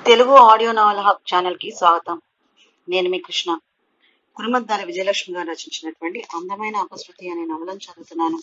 Telugu audio novel hub channel కి స్వాగతం నేను మీ కృష్ణ కురుమద్దాల విజయలక్ష్మి గారు రచించినటువంటి అందమైన అపశృతి అనే నవలను చదువుతున్నాను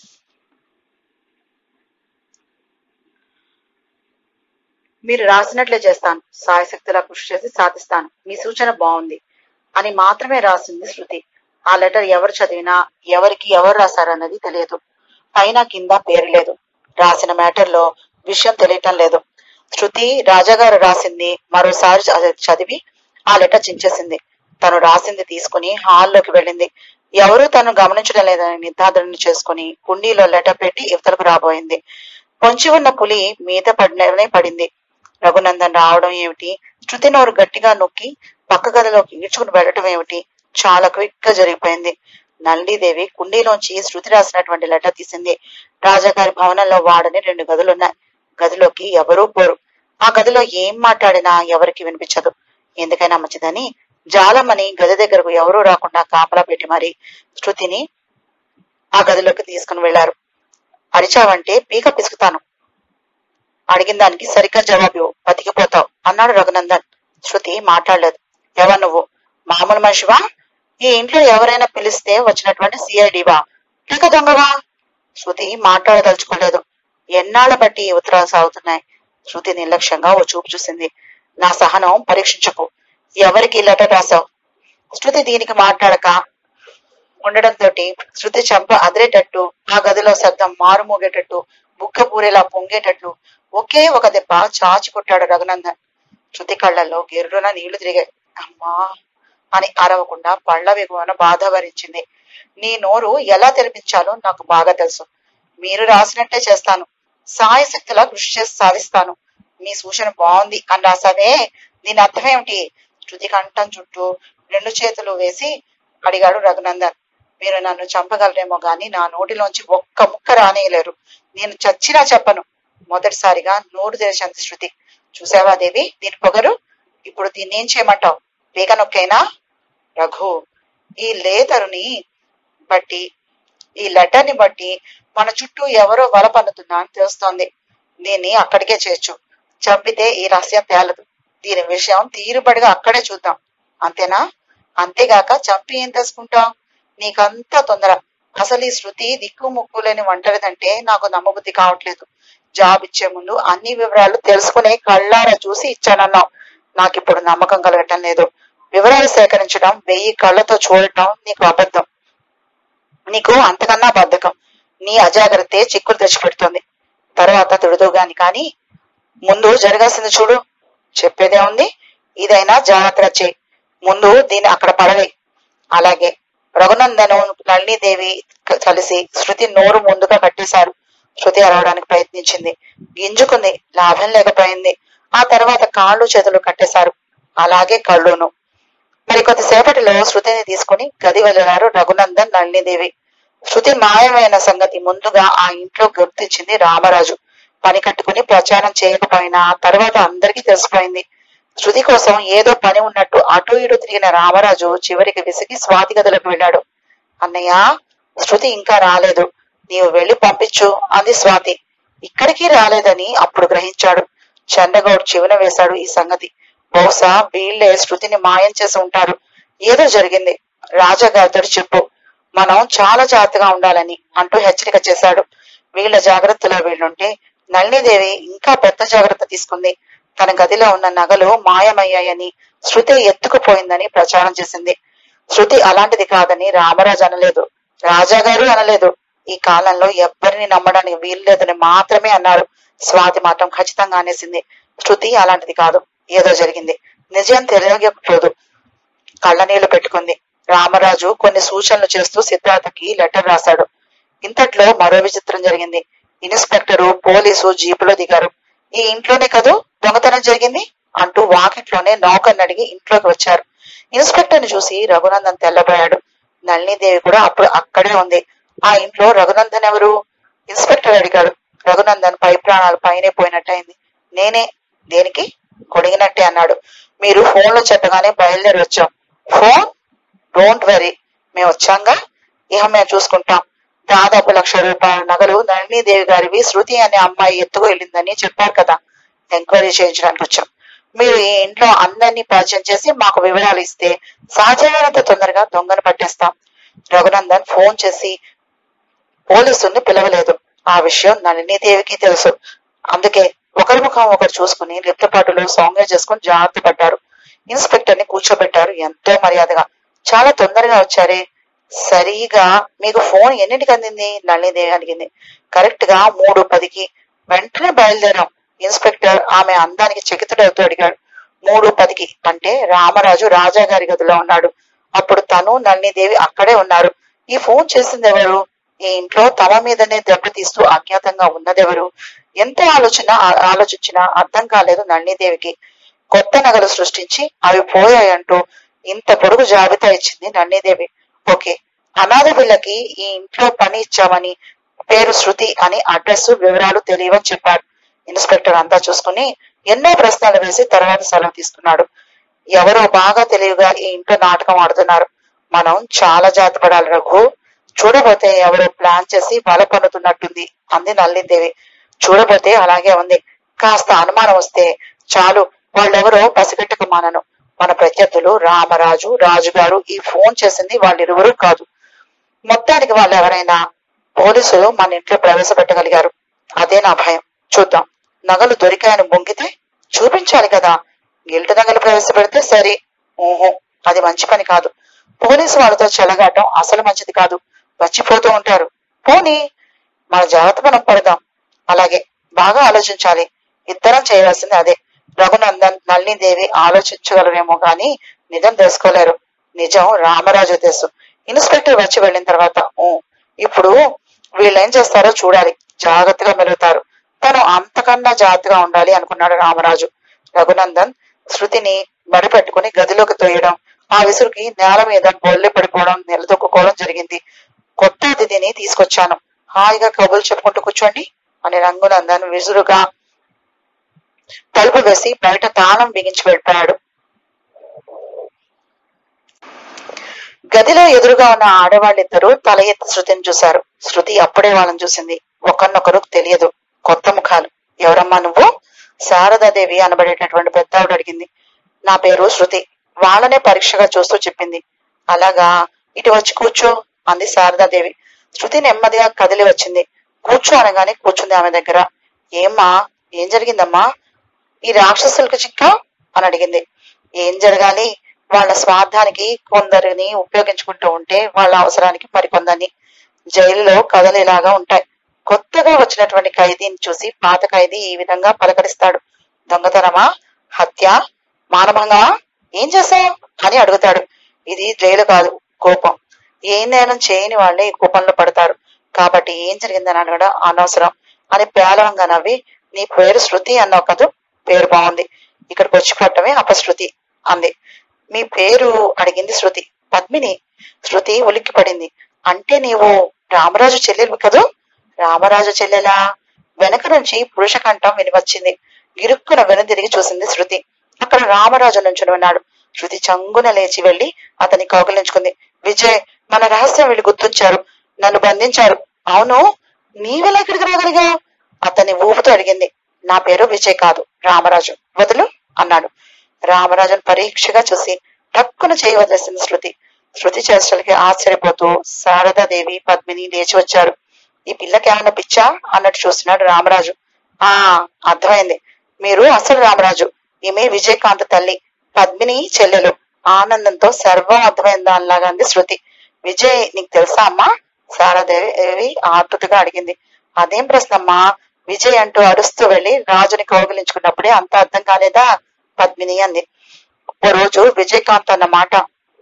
మీరు రాసినట్లే చేస్తాను సాయశక్తిలా కృషి చేసి సాధిస్తాను మీ సూచన బాగుంది అని మాత్రమే రాసింది శృతి ఆ లెటర్ ఎవరు చదివినా ఎవరికి ఎవరు రాశారన్నది తెలియదు పైన కింద పేరు లేదు రాసిన మ్యాటర్ లో విషయం తెలియటం లేదు శృతి రాజాగారు రాసింది మరోసారి చ- చదివి ఆ లెటర్ చించేసింది తను రాసింది తీసుకుని హాల్లోకి వెళ్ళింది ఎవరూ తను గమనించడం లేదని నిర్ధారణ చేసుకుని కుండీలో లెటర్ పెట్టి ఇవతలకు రాబోయింది పొంచి ఉన్న పులి మీద పడిననే పడింది రఘునందన్ రావడం ఏమిటి శృతి నోరు గట్టిగా నొక్కి పక్క గదిలోకి ఈడ్చుకుని వెళ్ళటం ఏమిటి చాలా క్విక్ గా జరిగిపోయింది నళినీదేవి కుండీలోంచి శృతి రాసినటువంటి లెటర్ తీసింది రాజాగారి భవనంలో వాడని రెండు గదులున్నాయి గదిలోకి ఎవరూ పోరు ఆ గదిలో ఏం మాట్లాడినా ఎవరికి వినిపించదు ఎందుకైనా మంచిదని జాలమని గది దగ్గరకు ఎవరూ రాకుండా కాపలా పెట్టి మరి శృతిని ఆ గదిలోకి తీసుకుని వెళ్లారు అరిచావంటే పీక పిసుకుతాను అడిగిన దానికి సరిగ్గా జవాబు ఇవ్వు, బతికిపోతావు అన్నాడు రఘునందన్ శృతి మాట్లాడలేదు ఎవరు నువ్వు మామూలు మనిషివా ఈ ఇంట్లో ఎవరైనా పిలిస్తే వచ్చినటువంటి సిఐడివా లేక దొంగవా శృతి మాట్లాడదలుచుకోలేదు ఎన్నాళ్ల బట్టి ఈ ఉత్తరాలు సాగుతున్నాయి శృతి నిర్లక్ష్యంగా ఓ చూపు చూసింది నా సహనం పరీక్షించకు ఎవరికి ఈ లెటర్ రాసావు శృతి దీనికి మాట్లాడక ఉండడంతో శృతి చంప అదిరేటట్టు ఆ గదిలో శబ్దం మారుమోగేటట్టు బుక్క పూరేలా పొంగేటట్లు ఒకే ఒక దెబ్బ చాచి కొట్టాడు రఘునందన్ శృతి కళ్ళల్లో గిర్రున నీళ్లు తిరిగాయి అమ్మా అని అరవకుండా పళ్ళ వెగువన బాధ భరించింది నీ నోరు ఎలా తెరిపించాలో నాకు బాగా తెలుసు మీరు రాసినట్టే చేస్తాను సాయశక్తిలా కృషి చేసి సాధిస్తాను మీ సూచన బాగుంది అని రాసావే దీని అర్థం ఏమిటి శృతి కంఠం చుట్టూ రెండు చేతులు వేసి అడిగాడు రఘునందన్ మీరు నన్ను చంపగలరేమో గాని నా నోటిలోంచి ఒక్క ముక్క రానేయలేరు నేను చచ్చినా చెప్పను మొదటిసారిగా నోరు తెరిచింది శృతి చూసావా దేవి దీని పొగరు ఇప్పుడు దీన్ని ఏం చేయమంటావు పీక నొక్కైనా రఘు ఈ లేతరుని బట్టి ఈ లెటర్ ని బట్టి మన చుట్టూ ఎవరో వల పన్నుతుందా అని తెలుస్తోంది దీన్ని అక్కడికే చేయొచ్చు చంపితే ఈ రహస్యం తేలదు దీని విషయం తీరుబడిగా అక్కడే చూద్దాం అంతేనా అంతేగాక చంపి ఏం తెలుసుకుంటాం నీకంతా తొందర అసలు ఈ శృతి దిక్కు ముక్కు లేని ఒంటరిదంటే నాకు నమ్మబుద్ధి కావట్లేదు జాబ్ ఇచ్చే ముందు అన్ని వివరాలు తెలుసుకునే కళ్ళారా చూసి ఇచ్చానన్నావు నాకు ఇప్పుడు నమ్మకం కలగటం లేదు వివరాలు సేకరించడం వెయ్యి కళ్ళతో చూడటం నీకు అబద్ధం నీకు అంతకన్నా బద్ధకం నీ అజాగ్రత్తే చిక్కులు తెచ్చిపెడుతుంది తర్వాత తిడుతూ గాని కానీ ముందు జరగాల్సింది చూడు చెప్పేదే ఉంది ఇదైనా జాగ్రత్త చేయి ముందు దీన్ని అక్కడ పడవే అలాగే రఘునందను నళినీదేవి క- కలిసి శృతి నోరు ముందుగా కట్టేశారు శృతి అరవడానికి ప్రయత్నించింది గింజుకుంది లాభం లేకపోయింది ఆ తర్వాత కాళ్ళు చేతులు కట్టేశారు అలాగే కళ్ళును మరి కొద్దిసేపటిలో శృతిని తీసుకుని గది వెళ్ళారు రఘునందన్ నళినీదేవి శృతి మాయమైన సంగతి ముందుగా ఆ ఇంట్లో గుర్తించింది రామరాజు పని కట్టుకుని ప్రచారం చేయకపోయినా తర్వాత అందరికీ తెలిసిపోయింది శృతి కోసం ఏదో పని ఉన్నట్టు అటు ఇటు తిరిగిన రామరాజు చివరికి విసిగి స్వాతి గదిలోకి వెళ్ళాడు అన్నయ్య శృతి ఇంకా రాలేదు నీవు వెళ్ళి పంపించు అంది స్వాతి ఇక్కడికి రాలేదని అప్పుడు గ్రహించాడు చండగౌడ్ చివన వేశాడు ఈ సంగతి బహుశా వీళ్ళే శృతిని మాయం చేసి ఉంటారు ఏదో జరిగింది రాజాగారితో చెప్పు మనం చాలా జాగ్రత్తగా ఉండాలని అంటూ హెచ్చరిక చేశాడు వీళ్ళ జాగ్రత్తలో వీళ్ళుంటే నళినీదేవి ఇంకా పెద్ద జాగ్రత్త తీసుకుంది తన గదిలో ఉన్న నగలు మాయమయ్యాయని శృతి ఎత్తుకుపోయిందని ప్రచారం చేసింది శృతి అలాంటిది కాదని రామరాజు అనలేదు రాజాగారు అనలేదు ఈ కాలంలో ఎవ్వరిని నమ్మడానికి వీల్లేదని మాత్రమే అన్నారు స్వాతి మాత్రం ఖచ్చితంగా అనేసింది శృతి అలాంటిది కాదు ఏదో జరిగింది నిజం తెలియకపోదు కళ్ళనీళ్లు పెట్టుకుంది రామరాజు కొన్ని సూచనలు చేస్తూ సిద్ధార్థకి లెటర్ రాశాడు ఇంతట్లో మరో విచిత్రం జరిగింది ఇన్స్పెక్టరు పోలీసు జీపులో దిగారు ఈ ఇంట్లోనే కదూ దొంగతనం జరిగింది అంటూ వాకిట్లోనే నౌకర్ని అడిగి ఇంట్లోకి వచ్చారు ఇన్స్పెక్టర్ ని చూసి రఘునందన్ తెల్లబోయాడు నళినీదేవి కూడా అప్పుడు అక్కడే ఉంది ఆ ఇంట్లో రఘునందన్ ఎవరు ఇన్స్పెక్టర్ అడిగాడు రఘునందన్ పై ప్రాణాలు పైనే పోయినట్టయింది నేనే దేనికి కొడిగినట్టే అన్నాడు మీరు ఫోన్ లో చెప్పగానే బయలుదేరి వచ్చాం ఫోన్ డోంట్ వరీ మేము వచ్చాంగా ఇహ మేము చూసుకుంటాం దాదాపు లక్ష రూపాయల నగలు నళినీదేవి గారివి శృతి అనే అమ్మాయి ఎత్తుకు వెళ్ళిందని చెప్పారు కదా ఎంక్వైరీ చేయించడానికి వచ్చాం మీరు ఈ ఇంట్లో అందరినీ పరిచయం చేసి మాకు వివరాలు ఇస్తే సాధ్యమైనంత తొందరగా దొంగను పట్టేస్తాం రఘునందన్ ఫోన్ చేసి పోలీసుల్ని పిలవలేదు ఆ విషయం నళినీదేవికి తెలుసు అందుకే ఒకరి ముఖం ఒకరు చూసుకుని లిప్తపాటులో సౌమ్య చేసుకుని జాగ్రత్త పడ్డారు ఇన్స్పెక్టర్ ని కూర్చోబెట్టారు ఎంతో మర్యాదగా చాలా తొందరగా వచ్చారే సరిగా మీకు ఫోన్ ఎన్నింటికి అందింది నళినీదేవి అడిగింది కరెక్ట్ గా మూడు పదికి వెంటనే బయలుదేరాం ఇన్స్పెక్టర్ ఆమె అందానికి చకితుడవుతూ అడిగాడు మూడు పదికి అంటే రామరాజు రాజా గారి గదిలో ఉన్నాడు అప్పుడు తను నళినీదేవి అక్కడే ఉన్నారు ఈ ఫోన్ చేసింది ఎవరు ఈ ఇంట్లో తమ మీదనే దెబ్బతీస్తూ అజ్ఞాతంగా ఉన్నదెవరు ఎంత ఆలోచన ఆ- ఆలోచించినా అర్థం కాలేదు నళినీదేవికి కొత్త నగలు సృష్టించి అవి పోయాయంటూ ఇంత పొడుగు జాబితా ఇచ్చింది నళినీదేవి ఓకే అనాథ పిల్లకి ఈ ఇంట్లో పని ఇచ్చామని పేరు శృతి అని అడ్రస్ వివరాలు తెలియవని చెప్పాడు ఇన్స్పెక్టర్ అంతా చూసుకుని ఎన్నో ప్రశ్నలు వేసి తర్వాత సెలవు తీసుకున్నాడు ఎవరో బాగా తెలివిగా ఈ ఇంట్లో నాటకం ఆడుతున్నారు మనం చాలా జాతపడాలి రఘు చూడబోతే ఎవరో ప్లాన్ చేసి బల పన్నుతున్నట్టుంది అంది నల్లిదేవి చూడబోతే అలాగే ఉంది కాస్త అనుమానం వస్తే చాలు వాళ్ళెవరో పసిగట్టక మానను మన ప్రత్యర్థులు రామరాజు రాజుగారు ఈ ఫోన్ చేసింది వాళ్ళిరువురు కాదు మొత్తానికి వాళ్ళు ఎవరైనా పోలీసులు మన ఇంట్లో ప్రవేశపెట్టగలిగారు అదే నా భయం చూద్దాం నగలు దొరికాయని బొంగితే చూపించాలి కదా గిల్ట్ నగలు ప్రవేశపెడితే సరే ఊహో అది మంచి పని కాదు పోలీసు వాళ్ళతో చెలగాటం అసలు మంచిది కాదు వచ్చిపోతూ ఉంటారు పోనీ మన జాగ్రత్త మనం పడదాం అలాగే బాగా ఆలోచించాలి ఇద్దరం చేయవలసింది అదే రఘునందన్ నళినీదేవి ఆలోచించగలరేమో గాని నిజం తెలుసుకోలేరు నిజం రామరాజు తెలుసు ఇన్స్పెక్టర్ వచ్చి వెళ్ళిన తర్వాత ఊ, ఇప్పుడు వీళ్ళు ఏం చేస్తారో చూడాలి జాగ్రత్తగా మెలుగుతారు తను అంతకన్నా జాగ్రత్తగా ఉండాలి అనుకున్నాడు రామరాజు రఘునందన్ శృతిని మడిపెట్టుకుని గదిలోకి తోయడం ఆ విసురుకి నేల మీద బొల్లె పడిపోవడం నిలదొక్కుకోవడం జరిగింది కొత్త అతిథిని తీసుకొచ్చాను హాయిగా కబుర్లు చెప్పుకుంటూ కూర్చోండి అని రంగునందన్ విసురుగా తలుపు వేసి బయట తాళం బిగించి వెళ్ళిపోయాడు గదిలో ఎదురుగా ఉన్న ఆడవాళ్ళిద్దరూ తల ఎత్తి శృతిని చూశారు శృతి అప్పుడే వాళ్ళని చూసింది ఒకరినొకరు తెలియదు కొత్త ముఖాలు ఎవరమ్మా నువ్వు శారదాదేవి అనబడేటటువంటి పెద్ద ఆవిడ అడిగింది నా పేరు శృతి వాళ్ళనే పరీక్షగా చూస్తూ చెప్పింది అలాగా ఇటు వచ్చి కూర్చో అంది శారదాదేవి శృతి నెమ్మదిగా కదిలి వచ్చింది కూర్చో అనగానే కూర్చుంది ఆమె దగ్గర ఏమ్మా ఏం జరిగిందమ్మా ఈ రాక్షసులకు చిక్క అని అడిగింది ఏం జరగాలి వాళ్ళ స్వార్థానికి కొందరిని ఉపయోగించుకుంటూ ఉంటే వాళ్ళ అవసరానికి మరికొందరిని జైలులో కథలు ఇలాగా ఉంటాయి కొత్తగా వచ్చినటువంటి ఖైదీని చూసి పాత ఖైదీ ఈ విధంగా పలకరిస్తాడు దొంగతనమా హత్య మానభంగమా ఏం చేశావు అని అడుగుతాడు ఇది జైలు కాదు కోపం ఏ నేరం చేయని వాళ్ళే ఈ కోపంలో పడతారు కాబట్టి ఏం జరిగిందని అడగడం అనవసరం అని పేలవంగా నవ్వి నీ పేరు శృతి అన్నావు కదూ పేరు బాగుంది ఇక్కడికి వచ్చి పట్టమే అపశృతి అంది మీ పేరు అడిగింది శృతి పద్మిని శృతి ఉలిక్కి పడింది అంటే నీవు రామరాజు చెల్లెలు కదూ రామరాజు చెల్లెలా వెనక నుంచి పురుష కంఠం వినివచ్చింది గిరుక్కున వెనుదిరిగి చూసింది శృతి అక్కడ రామరాజు నుంచుని ఉన్నాడు శృతి చంగున లేచి వెళ్లి అతని కౌగిలించుకుంది విజయ్ మన రహస్యం వీళ్ళు గుర్తుంచారు నన్ను బంధించారు అవును నీవెలా ఇక్కడికి రాగలిగావు అతన్ని ఊపుతూ అడిగింది నా పేరు విజయ్ కాదు రామరాజు వదులు అన్నాడు రామరాజును పరీక్షగా చూసి టక్కున చేయి వదిలేసింది శృతి శృతి చేష్టలకి ఆశ్చర్యపోతూ శారదాదేవి పద్మిని లేచి వచ్చారు ఈ పిల్లకి ఏమన్నా పిచ్చా అన్నట్టు చూస్తున్నాడు రామరాజు ఆ అర్థమైంది మీరు అసలు రామరాజు ఈమె విజయకాంత్ తల్లి పద్మిని చెల్లెలు ఆనందంతో సర్వం అర్థమైంది దానిలాగా అంది శృతి విజయ్ నీకు తెలుసా అమ్మా శారదేవి ఆతృతగా అడిగింది అదేం ప్రశ్న అమ్మా విజయ్ అంటూ అరుస్తూ వెళ్లి రాజుని కౌగిలించుకున్నప్పుడే అంత అర్థం కాలేదా పద్మిని అంది ఓ రోజు విజయకాంత్ అన్న మాట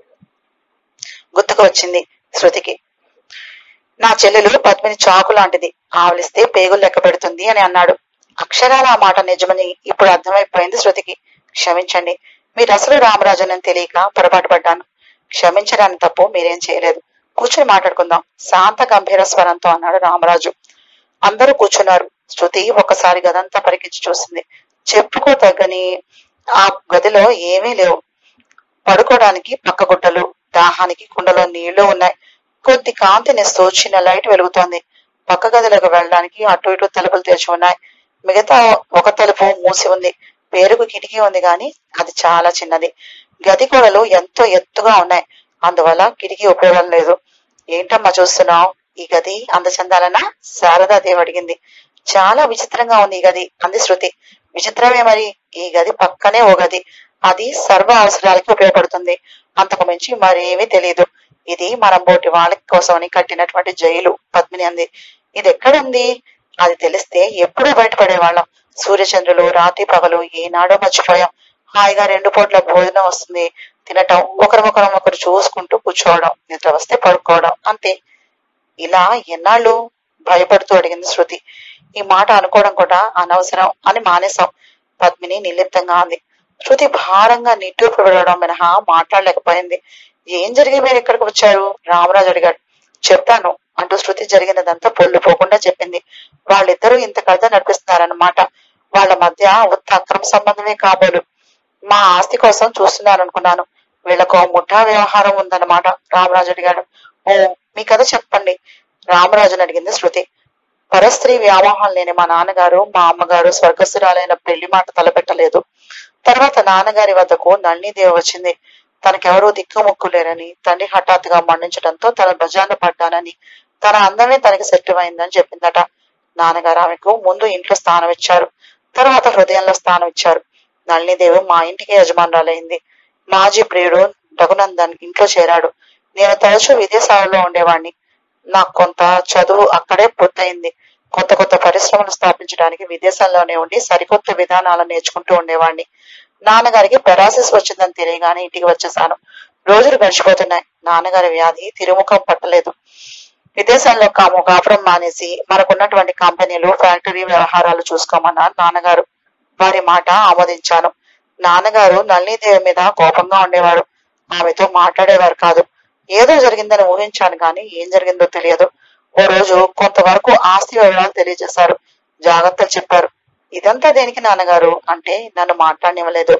గుర్తుకు వచ్చింది శృతికి నా చెల్లెలు పద్మిని చాకు లాంటిది ఆవలిస్తే పేగులు లెక్క పెడుతుంది అని అన్నాడు అక్షరాల ఆ మాట నిజమని ఇప్పుడు అర్థమైపోయింది శృతికి క్షమించండి మీరు అసలు రామరాజునని తెలియక పొరపాటు పడ్డాను క్షమించడానికి తప్పు మీరేం చేయలేదు కూర్చొని మాట్లాడుకుందాం శాంత గంభీర స్వరంతో అన్నాడు రామరాజు అందరూ కూర్చున్నారు శృతి ఒకసారి గదంతా పరికించి చూసింది చెప్పుకో తగ్గని ఆ గదిలో ఏమీ లేవు పడుకోవడానికి పక్క గుట్టలు దాహానికి కుండలో నీళ్లు ఉన్నాయి కొద్ది కాంతినిస్తూ చిన్న లైట్ వెలుగుతోంది పక్క గదిలోకి వెళ్ళడానికి అటు ఇటు తలుపులు తెరిచి ఉన్నాయి మిగతా ఒక తలుపు మూసి ఉంది పేరుకు కిటికీ ఉంది గాని అది చాలా చిన్నది గది గోడలు ఎంతో ఎత్తుగా ఉన్నాయి అందువల్ల కిటికీ ఉపయోగం లేదు ఏంటమ్మా చూస్తున్నావు ఈ గది అందచందాలనా శారదాదేవి అడిగింది చాలా విచిత్రంగా ఉంది ఈ గది అంది శృతి విచిత్రమే మరి ఈ గది పక్కనే ఓ గది అది సర్వ అవసరాలకి ఉపయోగపడుతుంది అంతకు మించి మరేమీ తెలియదు ఇది మనం బోటి వాళ్ళ కోసమని కట్టినటువంటి జైలు పద్మిని అంది ఇది ఎక్కడుంది అది తెలిస్తే ఎప్పుడూ బయటపడేవాళ్ళం సూర్యచంద్రులు రాత్రి పగలు ఏనాడో మర్చిపోయాం హాయిగా రెండు పూట్ల భోజనం వస్తుంది తినటం ఒకరికొకరం ఒకరు చూసుకుంటూ కూర్చోవడం నిద్ర వస్తే పడుకోవడం అంతే ఇలా ఎన్నాళ్ళు భయపడుతూ అడిగింది శృతి ఈ మాట అనుకోవడం కూడా అనవసరం అని మానేశాం పద్మిని నిర్లిప్తంగా అంది శృతి భారంగా నిట్టూర్పు విడవడం మినహా మాట్లాడలేకపోయింది ఏం జరిగి మీరు ఇక్కడికి వచ్చారు రామరాజు అడిగాడు చెప్తాను అంటూ శృతి జరిగినదంతా పొల్లు పోకుండా చెప్పింది వాళ్ళిద్దరూ ఇంత కథ నడిపిస్తున్నారన్నమాట వాళ్ళ మధ్య ఉత్త అక్రమ సంబంధమే కాబోలు మా ఆస్తి కోసం చూస్తున్నారు అనుకున్నాను వీళ్ళకు ముఠా వ్యవహారం ఉందన్నమాట రామరాజు అడిగాడు ఓ మీ కథ చెప్పండి రామరాజుని అడిగింది శృతి పరస్త్రీ వ్యామోహం లేని మా నాన్నగారు మా అమ్మగారు స్వర్గస్థురాలైన పెళ్లి మాట తలపెట్టలేదు తర్వాత నాన్నగారి వద్దకు నళినీదేవి వచ్చింది తనకెవరూ దిక్కుముక్కు లేరని తండ్రి హఠాత్తుగా మరణించడంతో తన భజాన పడ్డానని తన అందమే తనకి సెట్ అయిందని చెప్పిందట నాన్నగారు ఆమెకు ముందు ఇంట్లో స్థానం ఇచ్చారు తర్వాత హృదయంలో స్థానం ఇచ్చారు నళినీదేవి మా ఇంటికి యజమానురాలైంది మాజీ ప్రియుడు రఘునందన్ ఇంట్లో చేరాడు నేను తరచూ విదేశాలలో ఉండేవాణ్ణి నాకు కొంత చదువు అక్కడే పూర్తయింది కొత్త కొత్త పరిశ్రమలు స్థాపించడానికి విదేశాల్లోనే ఉండి సరికొత్త విధానాలను నేర్చుకుంటూ ఉండేవాణ్ణి నాన్నగారికి పెరాసిస్ వచ్చిందని తెలియగానే ఇంటికి వచ్చేసాను రోజులు గడిచిపోతున్నాయి నాన్నగారి వ్యాధి తిరుముఖం పట్టలేదు విదేశాల్లో కాము కాపురం మానేసి మనకున్నటువంటి కంపెనీలు ఫ్యాక్టరీ వ్యవహారాలు చూసుకోమన్నారు నాన్నగారు వారి మాట ఆమోదించాను నాన్నగారు నళినీదేవి మీద కోపంగా ఉండేవాడు ఆమెతో మాట్లాడేవారు కాదు ఏదో జరిగిందని ఊహించాను కానీ ఏం జరిగిందో తెలియదు ఓ రోజు కొంతవరకు ఆస్తి వివరాలు తెలియజేశారు జాగ్రత్తలు చెప్పారు ఇదంతా దేనికి నాన్నగారు అంటే నన్ను మాట్లాడనివ్వలేదు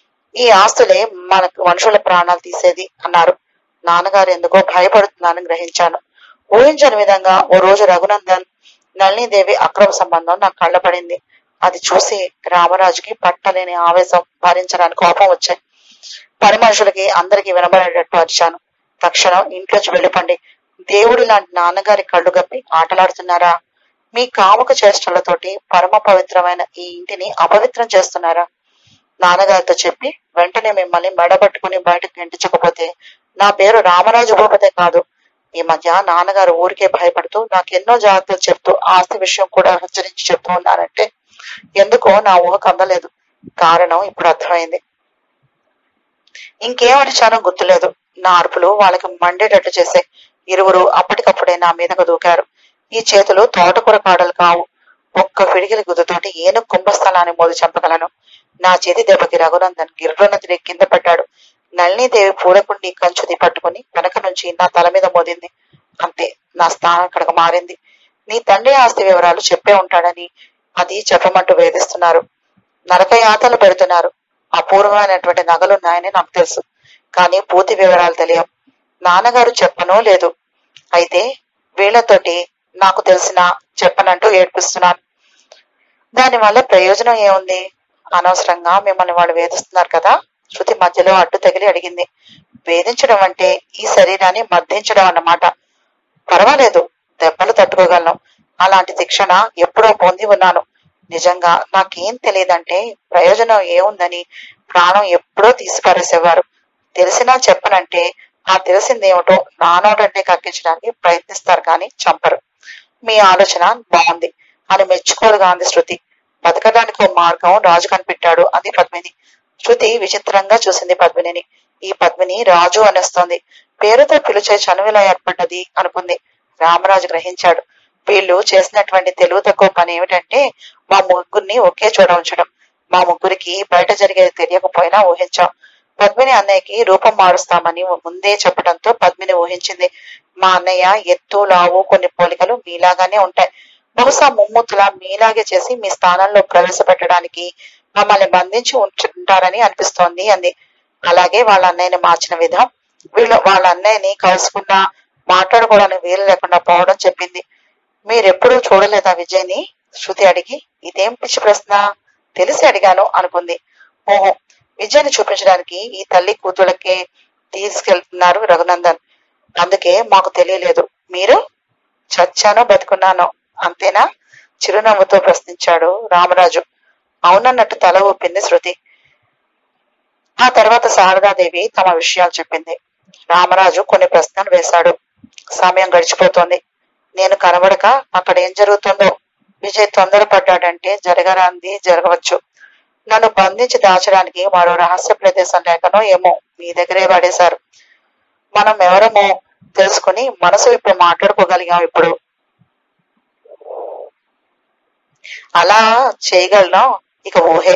ఈ ఆస్తులే మనకు మనుషుల ప్రాణాలు తీసేది అన్నారు నాన్నగారు ఎందుకో భయపడుతున్నానని గ్రహించాను ఊహించని విధంగా ఓ రోజు రఘునందన్ నళినీదేవి అక్రమ సంబంధం నాకు కళ్ళపడింది అది చూసి రామరాజుకి పట్టలేని ఆవేశం భరించడానికి కోపం వచ్చాయి పని మనుషులకి అందరికి వినబడేటట్టు అరిచాను తక్షణం ఇంట్లోంచి వెళ్ళిపండి దేవుడు లాంటి నాన్నగారి కళ్ళు గప్పి ఆటలాడుతున్నారా మీ కాముక చేష్టలతోటి పరమ పవిత్రమైన ఈ ఇంటిని అపవిత్రం చేస్తున్నారా నాన్నగారితో చెప్పి వెంటనే మిమ్మల్ని మెడబట్టుకుని బయటకు గెంటించకపోతే నా పేరు రామరాజు భూపతే కాదు ఈ మధ్య నాన్నగారు ఊరికే భయపడుతూ నాకు ఎన్నో జాగ్రత్తలు చెప్తూ ఆస్తి విషయం కూడా హెచ్చరించి చెప్తూ ఉన్నారంటే ఎందుకో నా ఊహకు అందలేదు కారణం ఇప్పుడు అర్థమైంది ఇంకేం అడిచానో గుర్తులేదు నా అరుపులు వాళ్ళకి మండేటట్టు చేసే ఇరువురు అప్పటికప్పుడే నా మీదకు దూకారు ఈ చేతులు తోటకూర కాడలు కావు ఒక్క పిడికిలి గుద్దుతోటి ఏను కుంభస్థలాన్ని మోది చంపగలను నా చేతి దెబ్బకి రఘునందన్ గిర్రున తిరిగి కింద పడ్డాడు నళినీదేవి పూలకుండి కంచుది పట్టుకుని వెనక నుంచి నా తల మీద మోదింది అంతే నా స్థానం అక్కడికి మారింది నీ తండ్రి ఆస్తి వివరాలు చెప్పే ఉంటాడని అది చెప్పమంటూ వేధిస్తున్నారు నరకయాతలు పెడుతున్నారు అపూర్వమైనటువంటి నగలున్నాయని నాకు తెలుసు కానీ పూర్తి వివరాలు తెలియవు నాన్నగారు చెప్పనో లేదు అయితే వీళ్ళతోటి నాకు తెలిసిన చెప్పనంటూ ఏడ్పిస్తున్నాను దానివల్ల ప్రయోజనం ఏముంది అనవసరంగా మిమ్మల్ని వాళ్ళు వేధిస్తున్నారు కదా శృతి మధ్యలో అడ్డు తగిలి అడిగింది వేధించడం అంటే ఈ శరీరాన్ని మర్దించడం అన్నమాట పర్వాలేదు దెబ్బలు తట్టుకోగలను అలాంటి శిక్షణ ఎప్పుడో పొంది ఉన్నాను నిజంగా నాకేం తెలియదంటే ప్రయోజనం ఏముందని ప్రాణం ఎప్పుడో తీసి పారేసేవారు తెలిసినా చెప్పనంటే ఆ తెలిసిందేమిటో నా నోటంటే కక్కించడానికి ప్రయత్నిస్తారు కానీ చంపరు మీ ఆలోచన బాగుంది అని మెచ్చుకోలుగా అంది శృతి బతకడానికి ఒక మార్గం రాజు కనిపెట్టాడు అంది పద్మిని శృతి విచిత్రంగా చూసింది పద్మినిని ఈ పద్మిని రాజు అనేస్తోంది పేరుతో పిలిచే చనువిలా ఏర్పడ్డది అనుకుంది రామరాజు గ్రహించాడు వీళ్ళు చేసినటువంటి తెలుగు తక్కువ పని ఏమిటంటే మా ముగ్గురిని ఒకే చోట ఉంచడం మా ముగ్గురికి బయట జరిగేది తెలియకపోయినా ఊహించాం పద్మిని అన్నయ్యకి రూపం మారుస్తామని ముందే చెప్పడంతో పద్మిని ఊహించింది మా అన్నయ్య ఎత్తు లావు కొన్ని పోలికలు మీలాగానే ఉంటాయి బహుశా ముమ్ముత్తులా మీలాగే చేసి మీ స్థానంలో ప్రవేశపెట్టడానికి మమ్మల్ని బంధించి ఉంచుంటారని అనిపిస్తోంది అంది అలాగే వాళ్ళ అన్నయ్యని మార్చిన విధం వీళ్ళు వాళ్ళ అన్నయ్యని కలుసుకున్నా మాట్లాడుకోవడానికి వీలు లేకుండా పోవడం చెప్పింది మీరెప్పుడూ చూడలేదా విజయ్ని శృతి అడిగి ఇదేం పిచ్చి ప్రశ్న తెలిసి అడిగాను అనుకుంది ఓహో విజయాన్ని చూపించడానికి ఈ తల్లి కూతుళ్ళకే తీసుకెళ్తున్నారు రఘునందన్ అందుకే మాకు తెలియలేదు మీరు చచ్చానో బతుకున్నానో అంతేనా చిరునవ్వుతో ప్రశ్నించాడు రామరాజు అవునన్నట్టు తల ఊపింది శృతి ఆ తర్వాత శారదాదేవి తమ విషయాలు చెప్పింది రామరాజు కొన్ని ప్రశ్నలు వేశాడు సమయం గడిచిపోతోంది నేను కనబడక అక్కడ ఏం జరుగుతుందో విజయ్ తొందరపడ్డాడంటే జరగరాంది జరగవచ్చు నన్ను బంధించి దాచడానికి మరో రహస్య ప్రదేశం లేకనో ఏమో మీ దగ్గరే పడేశారు మనం ఎవరమో తెలుసుకుని మనసు ఇప్పుడు మాట్లాడుకోగలిగాం ఇప్పుడు అలా చేయగలను ఇక ఊహే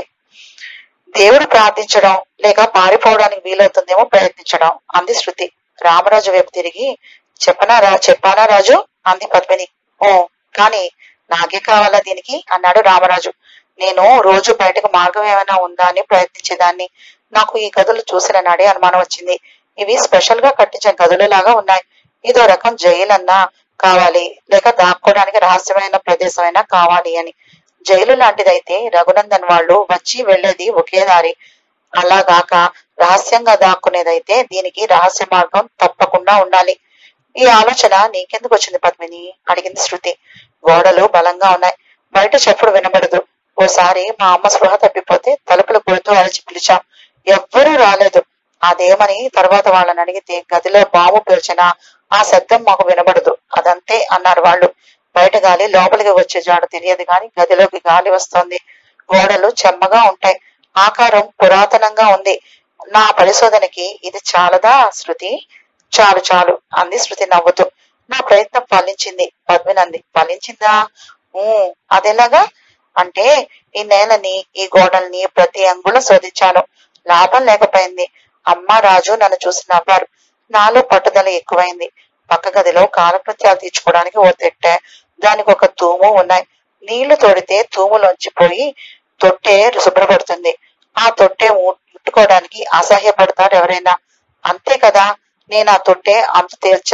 దేవుడు ప్రార్థించడం లేక పారిపోవడానికి వీలవుతుందేమో ప్రయత్నించడం అంది శృతి రామరాజు వైపు తిరిగి చెప్పనా రా చెప్పానా రాజు అంది పద్మిని ఓ కాని నాకే కావాలా దీనికి అన్నాడు రామరాజు నేను రోజు బయటకు మార్గం ఏమైనా ఉందా అని ప్రయత్నించేదాన్ని నాకు ఈ గదులు చూసిన నాడే అనుమానం వచ్చింది ఇవి స్పెషల్ గా కట్టించిన గదులు లాగా ఉన్నాయి ఇదో రకం జైలన్నా కావాలి లేక దాక్కోవడానికి రహస్యమైన ప్రదేశమైనా కావాలి అని జైలు లాంటిదైతే రఘునందన్ వాళ్ళు వచ్చి వెళ్లేది ఒకే దారి అలాగాక రహస్యంగా దాక్కునేదైతే దీనికి రహస్య మార్గం తప్పకుండా ఉండాలి ఈ ఆలోచన నీకెందుకు వచ్చింది పద్మిని అడిగింది శృతి గోడలు బలంగా ఉన్నాయి బయట చెప్పుడు వినబడదు ఓసారి మా అమ్మ స్పృహ తప్పిపోతే తలుపులు కొడుతూ అలచి పిలిచాం ఎవ్వరూ రాలేదు అదేమని తర్వాత వాళ్ళని అడిగితే గదిలో బాంబు పేల్చిన ఆ శబ్దం మాకు వినబడదు అదంతే అన్నారు వాళ్ళు బయట గాలి లోపలికి వచ్చే జాడు తెలియదు గాని గదిలోకి గాలి వస్తోంది గోడలు చెమ్మగా ఉంటాయి ఆకారం పురాతనంగా ఉంది నా పరిశోధనకి ఇది చాలదా శృతి చాలు చాలు అంది శృతి నవ్వుతూ నా ప్రయత్నం ఫలించింది పద్మినంది ఫలించిందా ఊ అదెలాగా అంటే ఈ నేలని ఈ గోడల్ని ప్రతి అంగుళం శోధించాను లాభం లేకపోయింది అమ్మ రాజు నన్ను చూసి నవ్వారు నాలో పట్టుదల ఎక్కువైంది పక్క గదిలో కాలకృత్యాలు తీర్చుకోవడానికి ఓ తెట్టె దానికి ఒక తూము ఉన్నాయి నీళ్లు తోడితే తూములోంచి పోయి తొట్టె శుభ్రపడుతుంది ఆ తొట్టె ము- ముట్టుకోవడానికి అసహ్యపడతారు ఎవరైనా అంతే కదా నేను ఆ తొట్టె అంత తేల్చ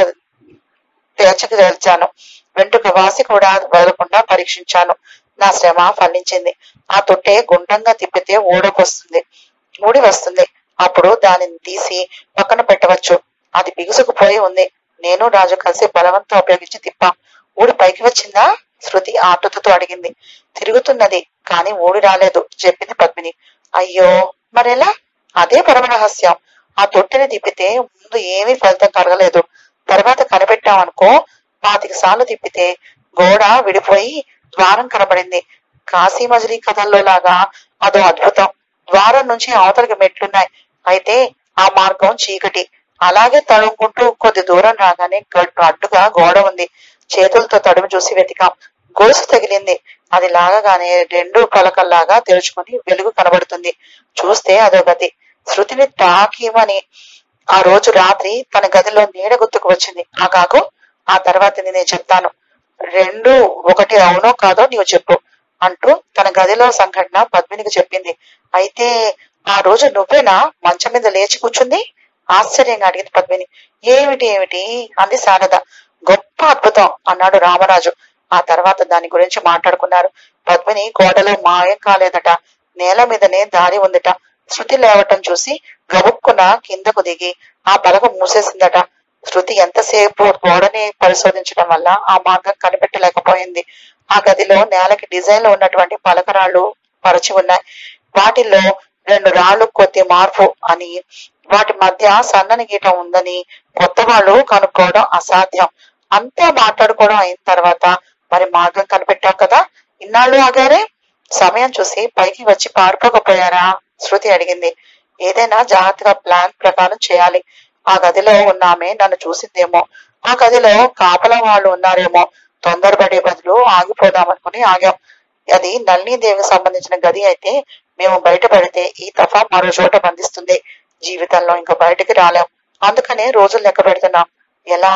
తేల్చక తేల్చాను వెంట్రుక వాసి కూడా వదలకుండా పరీక్షించాను నా శ్రమ ఫలించింది ఆ తొట్టె గుండ్రంగా తిప్పితే ఊడకొస్తుంది ఊడి వస్తుంది అప్పుడు దానిని తీసి పక్కన పెట్టవచ్చు అది బిగుసుకుపోయి ఉంది నేను రాజు కలిసి బలవంతం ఉపయోగించి తిప్పాం ఊడి పైకి వచ్చిందా శృతి ఆతృతతో అడిగింది తిరుగుతున్నది కానీ ఊడి రాలేదు చెప్పింది పద్మిని అయ్యో మరెలా అదే పరమ రహస్యం ఆ తొట్టెని తిప్పితే ముందు ఏమీ ఫలితం కలగలేదు తర్వాత కనిపెట్టామనుకో పాతిక సార్లు తిప్పితే గోడ విడిపోయి ద్వారం కనబడింది కాశీ మజిలీ కథల్లో లాగా అదో అద్భుతం ద్వారం నుంచి అవతలికి మెట్లున్నాయి అయితే ఆ మార్గం చీకటి అలాగే తడుముకుంటూ కొద్ది దూరం రాగానే గట్టు అడ్డుగా గోడ ఉంది చేతులతో తడుము చూసి వెతికాం గొలుసు తగిలింది అది లాగగానే రెండు పలకల్లాగా తెరుచుకుని వెలుగు కనబడుతుంది చూస్తే అదో గది శృతిని తాకిమని ఆ రోజు రాత్రి తన గదిలో నీడ గుర్తుకు వచ్చింది ఆ కాకు ఆ తర్వాత నేనే చెప్తాను రెండు ఒకటి అవునో కాదో నీవు చెప్పు అంటూ తన గదిలో సంఘటన పద్మినికి చెప్పింది అయితే ఆ రోజు నువ్వేనా మంచం మీద లేచి కూర్చుంది ఆశ్చర్యంగా అడిగింది పద్మిని ఏమిటి ఏమిటి అంది శారద గొప్ప అద్భుతం అన్నాడు రామరాజు ఆ తర్వాత దాని గురించి మాట్లాడుకున్నారు పద్మిని గోడలో మాయం కాలేదట నేల మీదనే దారి ఉందట శృతి లేవటం చూసి గబుక్కున కిందకు దిగి ఆ పలక మూసేసిందట శృతి ఎంతసేపు గోడని పరిశోధించడం వల్ల ఆ మార్గం కనిపెట్టలేకపోయింది ఆ గదిలో నేలకి డిజైన్ లో ఉన్నటువంటి పలకరాళ్ళు పరచి ఉన్నాయి వాటిల్లో రెండు రాళ్ళు కొద్ది మార్పు అని వాటి మధ్య సన్నని గీట ఉందని కొత్త వాళ్ళు కనుక్కోవడం అసాధ్యం అంతా మాట్లాడుకోవడం అయిన తర్వాత మరి మార్గం కనిపెట్టాం కదా ఇన్నాళ్ళు ఆగారే సమయం చూసి పైకి వచ్చి పారిపోకపోయారా శృతి అడిగింది ఏదైనా జాగ్రత్తగా ప్లాన్ ప్రకారం చేయాలి ఆ గదిలో ఉన్న ఆమె నన్ను చూసిందేమో ఆ గదిలో కాపలా వాళ్ళు ఉన్నారేమో తొందరపడే బదులు ఆగిపోదామనుకుని ఆగాం అది నళినీదేవికి సంబంధించిన గది అయితే మేము బయటపడితే ఈ తఫా మరో చోట బంధిస్తుంది జీవితంలో ఇంకా బయటికి రాలేం అందుకనే రోజులు లెక్క పెడుతున్నాం ఎలా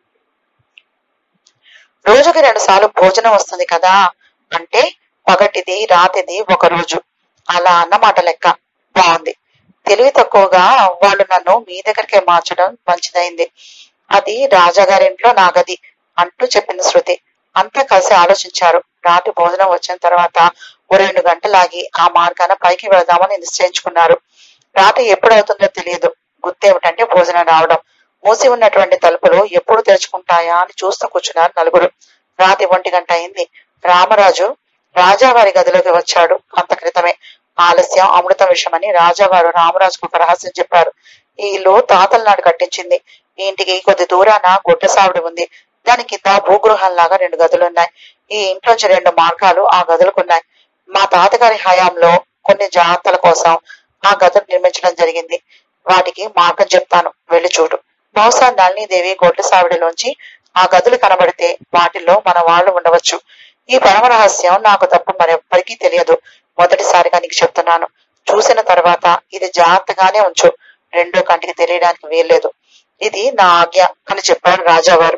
రోజుకి రెండు సార్లు భోజనం వస్తుంది కదా అంటే పగటిది రాతిది ఒక రోజు అలా అన్నమాట లెక్క బాగుంది తెలివి తక్కువగా వాళ్ళు నన్ను మీ దగ్గరికే మార్చడం మంచిదైంది అది రాజాగారింట్లో నా గది అంటూ చెప్పింది శృతి అంతా కలిసి ఆలోచించారు రాత్రి భోజనం వచ్చిన తర్వాత ఓ రెండు గంటలాగి ఆ మార్గాన పైకి వెళదామని నిశ్చయించుకున్నారు రాత్రి ఎప్పుడవుతుందో తెలియదు గుర్తేమిటంటే భోజనం రావడం మూసి ఉన్నటువంటి తలుపులు ఎప్పుడు తెరుచుకుంటాయా అని చూస్తూ కూర్చున్నారు నలుగురు రాత్రి ఒంటి గంట అయింది రామరాజు రాజావారి గదిలోకి వచ్చాడు అంత క్రితమే ఆలస్యం అమృతం విషయమని రాజావారు రామరాజుకు ఒక రహస్యం చెప్పారు ఈ ఇల్లు తాతల నాడు కట్టించింది ఈ ఇంటికి కొద్ది దూరాన గుడ్డ సావిడి ఉంది దాని కింద భూగృహంలాగా రెండు గదులున్నాయి ఈ ఇంట్లోంచి రెండు మార్గాలు ఆ గదులకున్నాయి మా తాతగారి హయాంలో కొన్ని జాగ్రత్తల కోసం ఆ గదులు నిర్మించడం జరిగింది వాటికి మార్గం చెప్తాను వెళ్ళి చూడు బహుశా నళినీదేవి గొడ్ల సావిడిలోంచి ఆ గదులు కనబడితే వాటిల్లో మన వాళ్ళు ఉండవచ్చు ఈ పరమ రహస్యం నాకు తప్ప మరెవ్వరికీ తెలియదు మొదటిసారిగా నీకు చెప్తున్నాను చూసిన తర్వాత ఇది జాగ్రత్తగానే ఉంచు రెండో కంటికి తెలియడానికి వీల్లేదు ఇది నా ఆజ్ఞ అని చెప్పాడు రాజావారు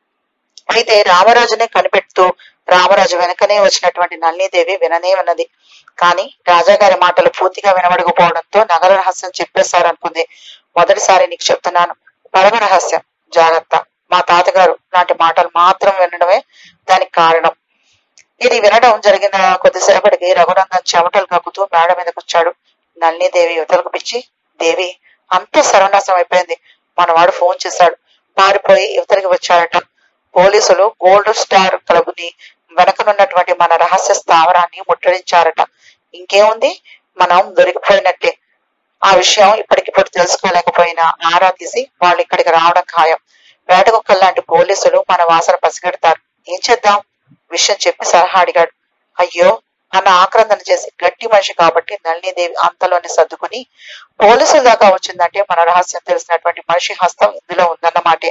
అయితే రామరాజునే కనిపెడుతూ రామరాజు వెనకనే వచ్చినటువంటి నళినీదేవి విననే ఉన్నది కానీ రాజాగారి మాటలు పూర్తిగా వినబడకపోవడంతో నగర రహస్యం చెప్పేశారనుకుంది మొదటిసారి నీకు చెప్తున్నాను పరమ రహస్యం జాగ్రత్త మా తాతగారు లాంటి మాటలు మాత్రం వినడమే దానికి కారణం ఇది వినడం జరిగిన కొద్దిసేపటికి రఘునందన్ చెమటలు కక్కుతూ మేడ మీదకి వచ్చాడు నళినీదేవి యువతలకు పిచ్చి దేవి అంత సర్వనాశం అయిపోయింది మనవాడు ఫోన్ చేశాడు పారిపోయి యువతలకి వచ్చాడట పోలీసులు గోల్డ్ స్టార్ క్లబ్ని వెనకనున్నటువంటి మన రహస్య స్థావరాన్ని ముట్టడించారట ఇంకేముంది మనం దొరికిపోయినట్టే ఆ విషయం ఇప్పటికిప్పుడు తెలుసుకోలేకపోయినా ఆరా తీసి వాళ్ళు ఇక్కడికి రావడం ఖాయం వేటకుక్కల లాంటి పోలీసులు మన వాసన పసిగడతారు ఏం చేద్దాం విషయం చెప్పి సలహా అడిగాడు అయ్యో అన్న ఆక్రందన చేసి గట్టి మనిషి కాబట్టి నళినీదేవి అంతలోనే సర్దుకుని పోలీసుల దాకా వచ్చిందంటే మన రహస్యం తెలిసినటువంటి మనిషి హస్తం ఇందులో ఉందన్నమాటే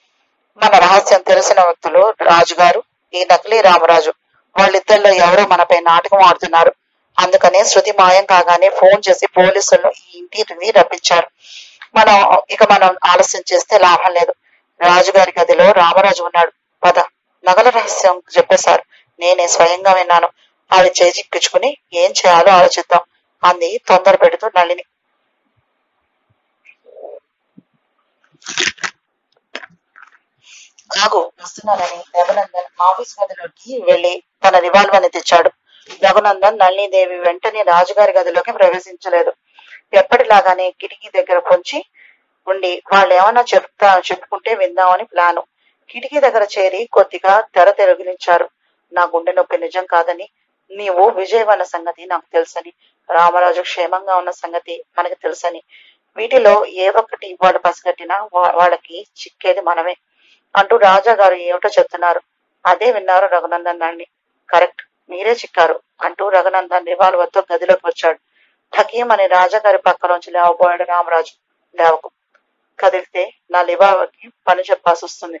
మన రహస్యం తెలిసిన వ్యక్తులు రాజుగారు ఈ నకిలీ రామరాజు వాళ్ళిద్దరిలో ఎవరో మనపై నాటకం ఆడుతున్నారు అందుకనే శృతి మాయం కాగానే ఫోన్ చేసి పోలీసులను ఈ ఇంటిని రప్పించారు మనం ఇక మనం ఆలస్యం చేస్తే లాభం లేదు రాజుగారి గదిలో రామరాజు ఉన్నాడు పద నగల రహస్యం చెప్పేశారు నేనే స్వయంగా విన్నాను అది చేజిక్కించుకుని ఏం చేయాలో ఆలోచిద్దాం అంది తొందర పెడుతూ నళిని ఆగు వస్తున్నానని రఘునందన్ ఆఫీస్ గదిలోకి వెళ్లి తన రివాల్వర్ ని తెచ్చాడు రఘునందన్ నళినీదేవి వెంటనే రాజుగారి గదిలోకి ప్రవేశించలేదు ఎప్పటిలాగానే కిటికీ దగ్గర పొంచి ఉండి వాళ్ళు ఏమన్నా చెప్తా చెప్పుకుంటే విందామని ప్లాను కిటికీ దగ్గర చేరి కొద్దిగా తెర తెరగిలించారు నా గుండె నొప్పి నిజం కాదని నీవు విజయవన్న సంగతి నాకు తెలుసని రామరాజు క్షేమంగా ఉన్న సంగతి మనకి తెలుసని వీటిలో ఏ ఒక్కటి వాళ్ళు పసిగట్టినా వా- వాళ్ళకి చిక్కేది మనమే అంటూ రాజా గారు ఏమిటో చెప్తున్నారు అదే విన్నారు రఘునందన్ నాన్ని కరెక్ట్ మీరే చిక్కారు అంటూ రఘునందన్ రివాల్వర్ తో గదిలోకి వచ్చాడు ఠకీం అని రాజాగారి పక్కలోంచి లేవబోయాడు రామరాజు లేవకు కదిలితే నా లివావర్కి పని చెప్పాల్సి వస్తుంది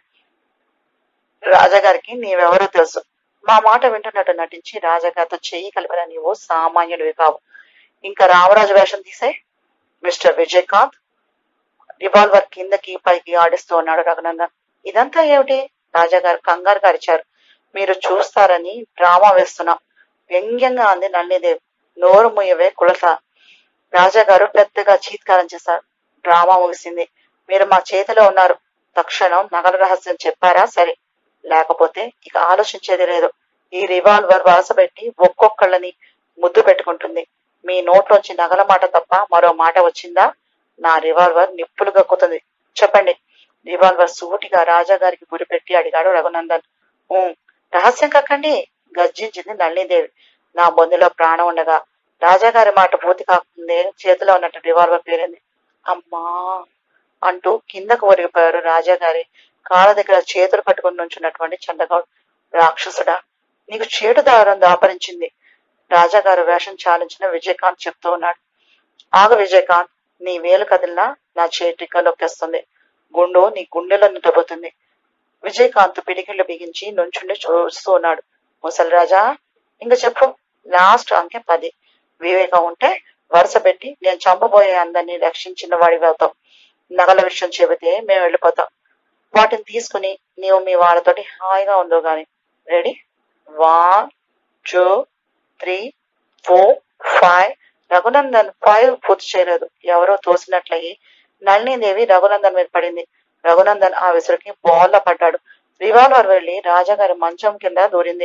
రాజాగారికి నీవెవరో తెలుసు మా మాట వింటున్నట్టు నటించి రాజాగారితో చెయ్యి కలిపిన నీవు సామాన్యుడివి కావు ఇంకా రామరాజు వేషం తీసే మిస్టర్ విజయకాంత్ రివాల్వర్ కిందకి పైకి ఆడిస్తూ ఉన్నాడు రఘునందన్ ఇదంతా ఏమిటి రాజాగారు కంగారు గారిచారు మీరు చూస్తారని డ్రామా వేస్తున్నాం వ్యంగ్యంగా అంది నళినీదేవి నోరు ముయ్యవే కులస రాజాగారు పెద్దగా చీత్కారం చేశారు డ్రామా ముగిసింది మీరు మా చేతిలో ఉన్నారు తక్షణం నగల రహస్యం చెప్పారా సరే లేకపోతే ఇక ఆలోచించేది లేదు ఈ రివాల్వర్ వలసపెట్టి ఒక్కొక్కళ్ళని ముద్దు పెట్టుకుంటుంది మీ నోట్లోంచి నగల మాట తప్ప మరో మాట వచ్చిందా నా రివాల్వర్ నిప్పులు గక్కుతుంది చెప్పండి రివాల్వర్ సూటిగా రాజాగారికి గురిపెట్టి అడిగాడు రఘునందన్ "ఊ, రహస్యం కక్కండి గర్జించింది నళినీదేవి నా బొందులో ప్రాణం ఉండగా రాజాగారి మాట పూర్తి కాకముందే చేతిలో ఉన్నట్టు రివాల్వర్ పేరింది అమ్మా అంటూ కిందకు ఒరిగిపోయారు రాజాగారి కాళ్ళ దగ్గర చేతులు పట్టుకుని నుంచున్నటువంటి చండగౌడ్ రాక్షసుడా నీకు చేటు దారం దాపరించింది రాజాగారు వేషం చాలించిన విజయకాంత్ చెప్తూ ఉన్నాడు ఆగ విజయకాంత్ నీ వేలు కదిలినా నా చేతిక నొక్కేస్తుంది గుండు నీ గుండెలను దెబ్బతుంది విజయకాంత్ పిడికిళ్ళు బిగించి నుంచుండి చూస్తూ ఉన్నాడు ముసలి రాజా ఇంక చెప్పు లాస్ట్ అంకె పది వివేకం ఉంటే వరుస పెట్టి నేను చంపబోయే అందరినీ రక్షించిన వాడి వెళ్తాం నగల విషయం చెబితే మేము వెళ్ళిపోతాం వాటిని తీసుకుని నీవు మీ వాళ్ళతోటి హాయిగా ఉందో గాని ready one two three four five Raghunandan five పూర్తి చేయలేదు ఎవరో తోసినట్లయి నళినీదేవి రఘునందన్ మీద పడింది రఘునందన్ ఆ విసురుకి బోల్ల పడ్డాడు రివాల్వర్ వెళ్లి రాజాగారి మంచం కింద దూరింది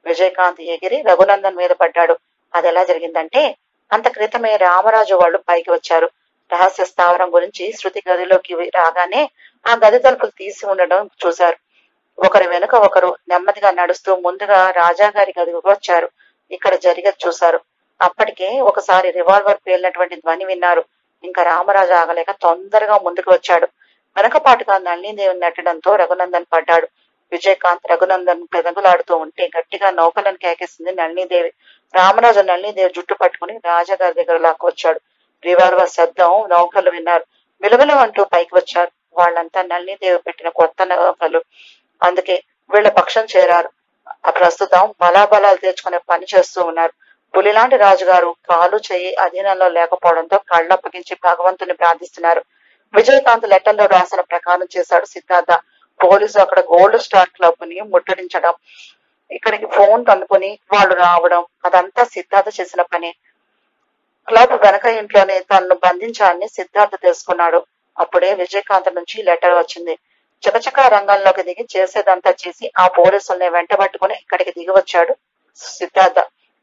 విజయకాంత్ ఎగిరి రఘునందన్ మీద పడ్డాడు అది ఎలా జరిగిందంటే అంత క్రితమే రామరాజు వాళ్ళు పైకి వచ్చారు రహస్య స్థావరం గురించి శృతి గదిలోకి రాగానే ఆ గది తలుపులు తీసి ఉండడం చూశారు ఒకరి వెనుక ఒకరు నెమ్మదిగా నడుస్తూ ముందుగా రాజా గారి గదికి వచ్చారు ఇక్కడ జరిగేది చూశారు అప్పటికే ఒకసారి రివాల్వర్ పేలినటువంటి ధ్వని విన్నారు ఇంకా రామరాజు ఆగలేక తొందరగా ముందుకు వచ్చాడు వెనకపాటుగా నళినీదేవి నెట్టడంతో రఘునందన్ పడ్డాడు విజయకాంత్ రఘునందన్ పెదగులాడుతూ ఉంటే గట్టిగా నౌకలను కేకేసింది నళినీదేవి రామరాజు నళినీదేవి జుట్టు పట్టుకుని రాజాగారి దగ్గర లాక్కొచ్చాడు రివాల్వర్ శబ్దం నౌకలు విన్నారు విలువలు అంటూ పైకి వచ్చారు వాళ్ళంతా నళినీదేవి పెట్టిన కొత్త నౌకలు అందుకే వీళ్ళ పక్షం చేరారు ఆ ప్రస్తుతం బలాబలాలు తెచ్చుకునే పని చేస్తూ ఉన్నారు పులిలాంటి రాజుగారు కాలు చెయ్యి అధీనంలో లేకపోవడంతో కళ్ళప్పగించి భగవంతుని ప్రార్థిస్తున్నారు విజయకాంత్ లెటర్లో రాసిన ప్రకారం చేశాడు సిద్ధార్థ పోలీసు అక్కడ గోల్డ్ స్టార్ క్లబ్ ని ముట్టడించడం ఇక్కడికి ఫోన్ అందుకుని వాళ్ళు రావడం అదంతా సిద్ధార్థ చేసిన పని క్లబ్ వెనక ఇంట్లోనే తనను బంధించాలని సిద్ధార్థ తెలుసుకున్నాడు అప్పుడే విజయకాంత్ నుంచి లెటర్ వచ్చింది చకచకా రంగంలోకి దిగి చేసేదంతా చేసి ఆ పోలీసుల్ని వెంటబట్టుకుని ఇక్కడికి దిగి వచ్చాడు సిద్ధార్థ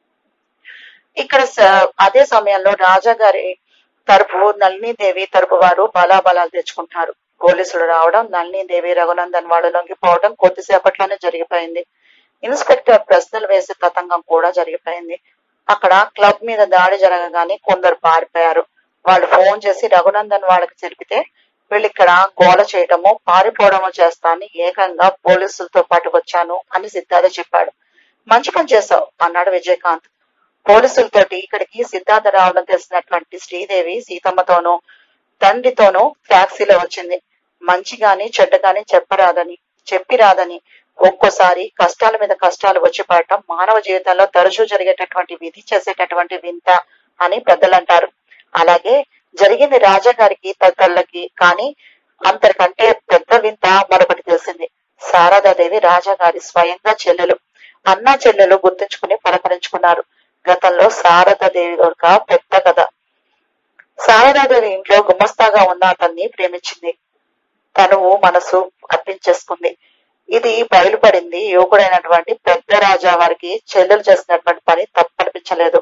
ఇక్కడ స- అదే సమయంలో రాజా గారి తరపు నళినీదేవి తరపు వారు బలాబలాలు తెచ్చుకుంటున్నారు పోలీసులు రావడం నళినీదేవి రఘునందన్ వాళ్ళు లొంగిపోవడం కొద్దిసేపట్లోనే జరిగిపోయింది ఇన్స్పెక్టర్ ప్రశ్నలు వేసే తతంగం కూడా జరిగిపోయింది అక్కడ క్లబ్ మీద దాడి జరగగానే కొందరు పారిపోయారు వాళ్ళు ఫోన్ చేసి రఘునందన్ వాళ్ళకి తెలిపితే వీళ్ళు ఇక్కడ గోల చేయటము పారిపోవడము చేస్తానని ఏకంగా పోలీసులతో పాటు వచ్చాను అని సిద్ధార్థ చెప్పాడు మంచి పని చేశావు అన్నాడు విజయకాంత్ పోలీసులతోటి ఇక్కడికి సిద్ధార్థ రావడం తెలిసినటువంటి శ్రీదేవి సీతమ్మతోనూ తండ్రితోనూ టాక్సీలో వచ్చింది మంచి గాని చెడ్డ గాని చెప్పరాదని చెప్పిరాదని ఒక్కోసారి కష్టాల మీద కష్టాలు వచ్చి పడటం మానవ జీవితంలో తరచూ జరిగేటటువంటి విధి చేసేటటువంటి వింత అని పెద్దలు అంటారు అలాగే జరిగింది రాజా గారికి తగ్గళ్ళకి కానీ అంతకంటే పెద్ద వింత మరొకటి తెలిసింది శారదాదేవి రాజా గారి స్వయంగా చెల్లెలు అన్నా చెల్లెలు గుర్తుంచుకుని పలకరించుకున్నారు గతంలో శారదాదేవి ఒక పెద్ద కథ శారదాదేవి ఇంట్లో గుమస్తాగా ఉన్న అతన్ని ప్రేమించింది తనువు మనసు అర్పించేసుకుంది ఇది బయలుపడింది యువకుడైనటువంటి పెద్ద రాజా వారికి చెల్లెలు చేసినటువంటి పని తప్పనిపించలేదు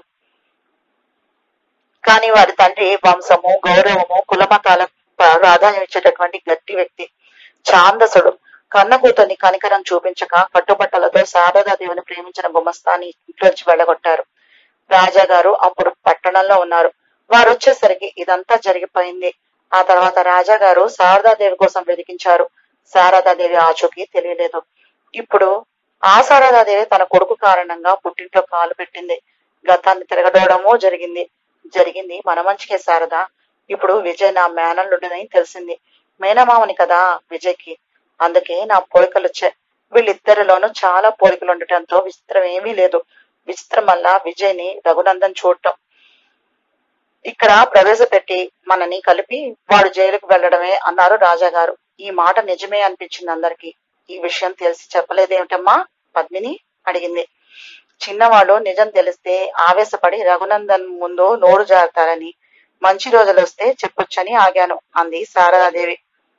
కానీ వారి తండ్రి వంశము గౌరవము కులమతాల ప్రాధాన్యం ఇచ్చేటటువంటి గట్టి వ్యక్తి ఛాందసుడు కన్న కూతుర్ని కనికరం చూపించక కట్టుబట్టలతో శారదాదేవిని ప్రేమించిన గుమస్తాని ఇంట్లోంచి వెళ్ళగొట్టారు రాజా గారు అప్పుడు పట్టణంలో ఉన్నారు వారు వచ్చేసరికి ఇదంతా జరిగిపోయింది ఆ తర్వాత రాజా గారు శారదాదేవి కోసం వెతికించారు శారదాదేవి ఆచూకీ తెలియలేదు ఇప్పుడు ఆ శారదాదేవి తన కొడుకు కారణంగా పుట్టింట్లో కాలు పెట్టింది గతాన్ని తిరగడవడమో జరిగింది జరిగింది మన మంచికే శారద ఇప్పుడు విజయ్ నా మేనల్లుడని తెలిసింది మేనమామని కదా విజయ్కి అందుకే నా పోలికలు వచ్చాయి వీళ్ళిద్దరిలోనూ చాలా పోలికలు ఉండటంతో విచిత్రం ఏమీ లేదు విచిత్రం వల్ల విజయ్ ని రఘునందన్ చూడటం ఇక్కడ ప్రవేశపెట్టి మనని కలిపి వాడు జైలుకు వెళ్ళడమే అన్నారు రాజా గారు ఈ మాట నిజమే అనిపించింది అందరికి ఈ విషయం తెలిసి చెప్పలేదేమిటమ్మా పద్మిని అడిగింది చిన్నవాడు నిజం తెలిస్తే ఆవేశపడి రఘునందన్ ముందు నోరు జారుతారని మంచి రోజులు వస్తే చెప్పొచ్చని ఆగాను అంది శారదాదేవి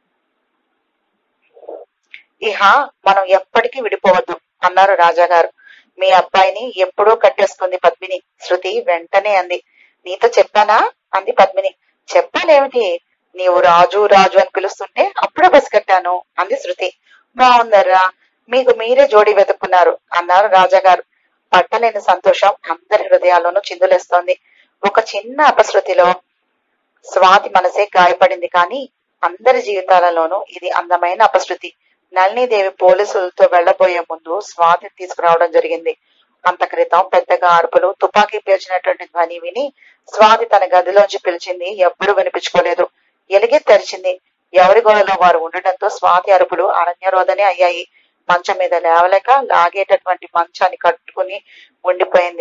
ఇహ మనం ఎప్పటికీ విడిపోవద్దు అన్నారు రాజాగారు మీ అబ్బాయిని ఎప్పుడూ కట్టేసుకుంది పద్మిని శృతి వెంటనే అంది నీతో చెప్పానా అంది పద్మిని చెప్పాలేమిటి నీవు రాజు రాజు అని పిలుస్తుంటే అప్పుడే పసిగట్టాను అంది శృతి బాగుందర్రా మీకు మీరే జోడి వెతుక్కున్నారు అన్నారు రాజాగారు పట్టలేని సంతోషం అందరి హృదయాల్లోనూ చిందులేస్తోంది ఒక చిన్న అపశృతిలో స్వాతి మనసే గాయపడింది కానీ అందరి జీవితాలలోనూ ఇది అందమైన అపశృతి నళినీదేవి పోలీసులతో వెళ్లబోయే ముందు స్వాతిని తీసుకురావడం జరిగింది అంత క్రితం పెద్దగా అరుపులు తుపాకీ పేర్చినటువంటి ధ్వని విని స్వాతి తన గదిలోంచి పిలిచింది ఎవ్వరూ వినిపించుకోలేదు ఎలిగి తెరిచింది ఎవరి గోడలో వారు ఉండటంతో స్వాతి అరుపులు అరణ్యరోధనే అయ్యాయి మంచం మీద లేవలేక లాగేటటువంటి మంచాన్ని కట్టుకుని ఉండిపోయింది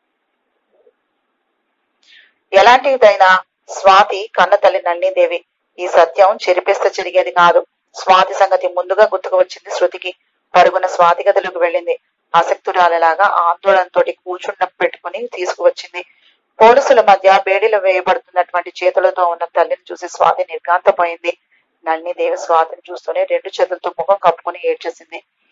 ఎలాంటిదైనా స్వాతి కన్న తల్లి నళినీదేవి ఈ సత్యం చెరిపేస్తే చెరిగేది కాదు స్వాతి సంగతి ముందుగా గుర్తుకు వచ్చింది శృతికి పరుగున స్వాతి గదిలోకి వెళ్ళింది ఆసక్తురాలలాగా ఆందోళనతో కూర్చున్న పెట్టుకుని తీసుకువచ్చింది పోలీసుల మధ్య బేడీలు వేయబడుతున్నటువంటి చేతులతో ఉన్న తల్లిని చూసి స్వాతి నిర్గాంతపోయింది నళినీదేవి స్వాతిని చూస్తూనే రెండు చేతులతో ముఖం కప్పుకుని ఏడ్చేసింది